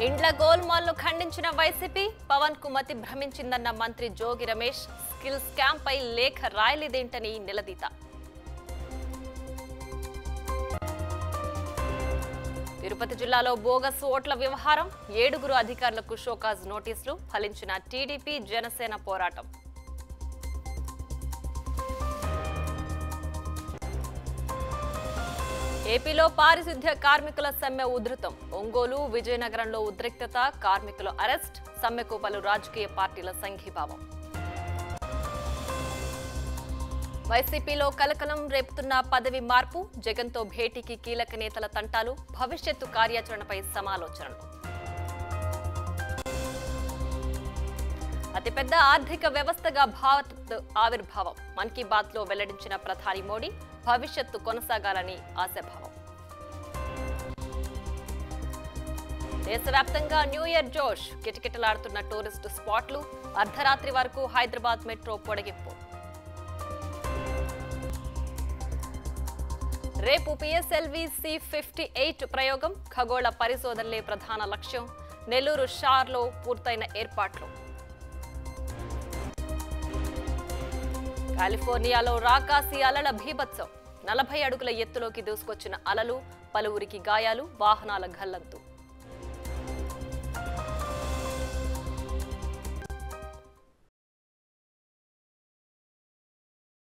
ఇండ్ల గోల్మాల్ ను ఖండించిన వైసీపీ పవన్ కు మతి భ్రమించిందన్న మంత్రి జోగి రమేష్ స్కిల్ స్కామ్ పై లేఖ రాయలేదేంటని నిలదీత తిరుపతి జిల్లాలో బోగస్ ఓట్ల వ్యవహారం ఏడుగురు అధికారులకు షోకాజ్ నోటీసులు ఫలించిన టీడీపీ జనసేన పోరాటం ఏపీలో పారిశుద్ధ్య కార్మికుల సమ్మె ఉధృతం ఒంగోలు విజయనగరంలో ఉద్రిక్తత కార్మికుల అరెస్ట్ సమ్మెకు పలు రాజకీయ పార్టీల సంఘీభావం వైసీపీలో కలకలం రేపుతున్న పదవి మార్పు జగన్తో భేటీకి కీలక నేతల తంటాలు భవిష్యత్తు కార్యాచరణపై సమాలోచనలు అతిపెద్ద ఆర్థిక వ్యవస్థగా భారత్ ఆవిర్భావం మన్ కీ బాత్ లో వెల్లడించిన ప్రధాని మోడీ భవిష్యత్తు కొనసాగాలని ఆశాభావం దేశవ్యాప్తంగా న్యూ ఇయర్ జోష్ కిటకిటలాడుతున్న టూరిస్టు స్పాట్లు అర్ధరాత్రి వరకు హైదరాబాద్ మెట్రో పొడిగింపు రేపు పిఎస్ఎల్వి సి ఫిఫ్టీ ఎయిట్ ప్రయోగం ఖగోళ పరిశోధనలే ప్రధాన లక్ష్యం నెల్లూరు షార్లో పూర్తయిన ఏర్పాట్లు కాలిఫోర్నియాలో రాకాసి అలల భీభత్సం నలభై అడుగుల ఎత్తులోకి దూసుకొచ్చిన అలలు పలువురికి గాయాలు వాహనాల గల్లంతు